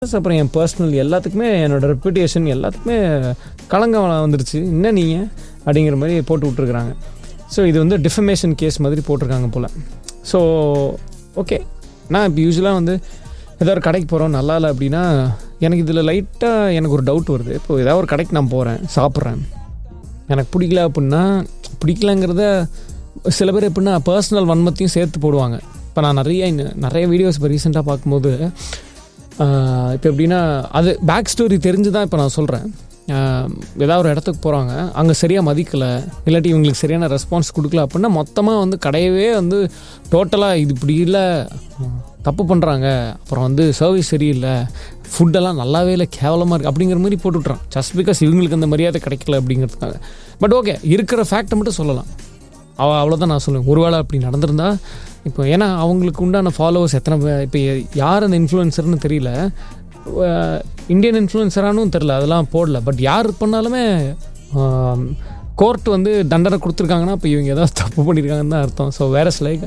அப்புறம் என் பர்சனல் எல்லாத்துக்குமே என்னோட ரெப்புடேஷன் எல்லாத்துக்குமே களங்கம் வந்துருச்சு என்ன நீங்கள் அப்படிங்கிற மாதிரி போட்டு விட்ருக்குறாங்க ஸோ இது வந்து டிஃபமேஷன் கேஸ் மாதிரி போட்டிருக்காங்க போல் ஸோ ஓகே நான் இப்போ யூஸ்வலாக வந்து ஏதோ ஒரு கடைக்கு போகிறோம் நல்லா இல்லை அப்படின்னா எனக்கு இதில் லைட்டாக எனக்கு ஒரு டவுட் வருது இப்போ ஏதாவது ஒரு கடைக்கு நான் போகிறேன் சாப்பிட்றேன் எனக்கு பிடிக்கல அப்படின்னா பிடிக்கலங்கிறத சில பேர் எப்படின்னா பர்சனல் வன்மத்தையும் சேர்த்து போடுவாங்க இப்போ நான் நிறைய இன்ன- நிறைய வீடியோஸ் இப்போ ரீசெண்டாக பார்க்கும்போது இப்போ எப்படின்னா அது பேக் ஸ்டோரி தெரிஞ்சு தான் இப்போ நான் சொல்கிறேன் ஏதாவது ஒரு இடத்துக்கு போகிறாங்க அங்கே சரியாக மதிக்கலை இல்லாட்டி இவங்களுக்கு சரியான ரெஸ்பான்ஸ் கொடுக்கல அப்படின்னா மொத்தமாக வந்து கடையவே வந்து டோட்டலாக இது இப்படி இல்லை தப்பு பண்ணுறாங்க அப்புறம் வந்து சர்வீஸ் சரியில்லை ஃபுட்டெல்லாம் நல்லாவே இல்லை கேவலமாக இருக்குது அப்படிங்கிற மாதிரி போட்டுவிட்றான் ஜஸ்ட் பிகாஸ் இவங்களுக்கு அந்த மரியாதை கிடைக்கல அப்படிங்கிறதுக்காக பட் ஓகே இருக்கிற ஃபேக்டை மட்டும் சொல்லலாம் அவ அவ்வளோதான் நான் சொல்லுவேன் ஒருவேளை அப்படி நடந்திருந்தா இப்போ ஏன்னா அவங்களுக்கு உண்டான ஃபாலோவர்ஸ் எத்தனை பே- இப்போ யார் அந்த இன்ஃப்ளூயன்சர்னு தெரியல அஹ் இந்தியன் இன்ஃப்ளூயன்சரானும் தெரில அதெல்லாம் போடல பட் யார் பண்ணாலுமே கோர்ட் வந்து தண்டனை கொடுத்துருக்காங்கன்னா இப்போ இவங்க ஏதாவது தப்பு பண்ணியிருக்காங்கன்னு தான் அர்த்தம் ஸோ வேற like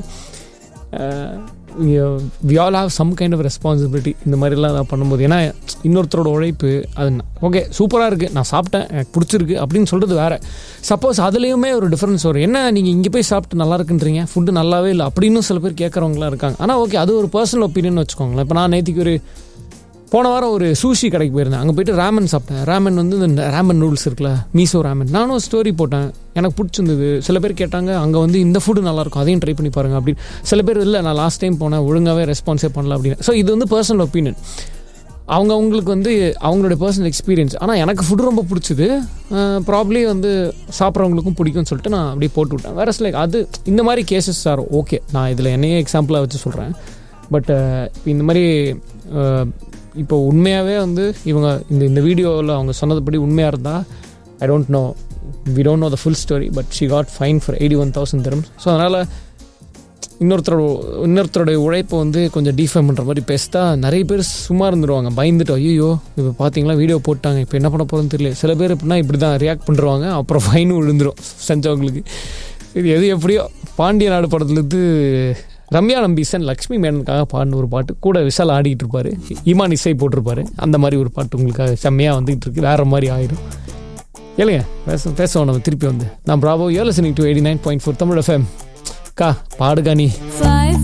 we all have some kind of responsibility இந்த மாதிரிலாம் நான் பண்ணும்போது ஏன்னா இன்னொருத்தரோட உழைப்பு அது ஓகே சூப்பராக இருக்குது நான் சாப்பிட்டேன் எனக்கு பிடிச்சிருக்கு அப்படின்னு சொல்கிறது வேறு சப்போஸ் அதுலேயுமே ஒரு டிஃப்ரென்ஸ் வரும் என்ன நீங்கள் இங்கே போய் சாப்பிட்டு நல்லா இருக்குன்றீங்க ஃபுட்டு நல்லாவே இல்லை அப்படின்னு சில பேர் கேட்குறவங்களாம் இருக்காங்க ஆனால் ஓகே அது ஒரு பர்சனல் ஒப்பீனியன் வச்சுக்கோங்களேன் இப்போ நான் நேற்றுக்கு ஒரு போன வாரம் ஒரு சூஷி கடைக்கு போயிருந்தேன் அங்கே போயிட்டு ராமன் சாப்பிட்டேன் ராமன் வந்து இந்த ராமன் நூடுல்ஸ் இருக்குல்ல மீசோ ராமன் நானும் ஸ்டோரி போட்டேன் எனக்கு பிடிச்சிருந்தது சில பேர் கேட்டாங்க அங்கே வந்து இந்த ஃபுட்டு நல்லாயிருக்கும் அதையும் ட்ரை பண்ணி பாருங்க அப்படின்னு சில பேர் இல்லை நான் லாஸ்ட் டைம் போனேன் ஒழுங்காகவே ரெஸ்பான்ஸே பண்ணல அப்படின்னு ஸோ இது வந்து பர்சனல் ஒப்பீனியன் அவங்க அவங்களுக்கு வந்து அவங்களுடைய பர்சனல் எக்ஸ்பீரியன்ஸ் ஆனால் எனக்கு ஃபுட் ரொம்ப பிடிச்சது ப்ராப்ளி வந்து சாப்பிட்றவங்களுக்கும் பிடிக்கும்னு சொல்லிட்டு நான் அப்படியே போட்டு விட்டேன் வேற லைக் அது இந்த மாதிரி கேசஸ் சார் ஓகே நான் இதில் என்னையே எக்ஸாம்பிளாக வச்சு சொல்கிறேன் பட் இந்த மாதிரி அஹ், இப்போ உண்மையாகவே வந்து இவங்க இந்த இந்த வீடியோவில் அவங்க சொன்னதுபடி உண்மையாக இருந்தால் I don't know we don't know the full story but she got fine for eighty one thousand dirhams so அதனால் இன்னொருத்தரோட இன்னொருத்தருடைய உழைப்பை வந்து கொஞ்சம் டிஃபைன் பண்ணுற மாதிரி பேசிட்டா நிறைய பேர் சும்மா இருந்துருவாங்க பயந்துட்டு ஐயோ இப்போ பார்த்தீங்களா வீடியோ போட்டாங்க இப்போ என்ன பண்ண போகிறோன்னு தெரியல சில பேர் எப்படின்னா இப்படி தான் ரியாக்ட் பண்ணுறாங்க அப்புறம் ஃபைனும் விழுந்துரும் செஞ்சவங்களுக்கு இது எது எப்படியோ பாண்டிய நாடு படத்துலேருந்து ரம்யா நம்பீசன் லக்ஷ்மி மேனனுக்காக பாடின ஒரு பாட்டு கூட விஷால் ஆடிக்கிட்டு இருப்பாரு இமான் இசை போட்டிருப்பாரு அந்த மாதிரி ஒரு பாட்டு உங்களுக்காக செம்மையாக வந்துகிட்டு இருக்கு வேற மாதிரி ஆயிடும் ஏழுங்க பேச பேசுவோம் நம்ம திருப்பி வந்து நான் ப்ராபோ you listening to eighty nine point four Tamil FM கா பாடுகா நீ Five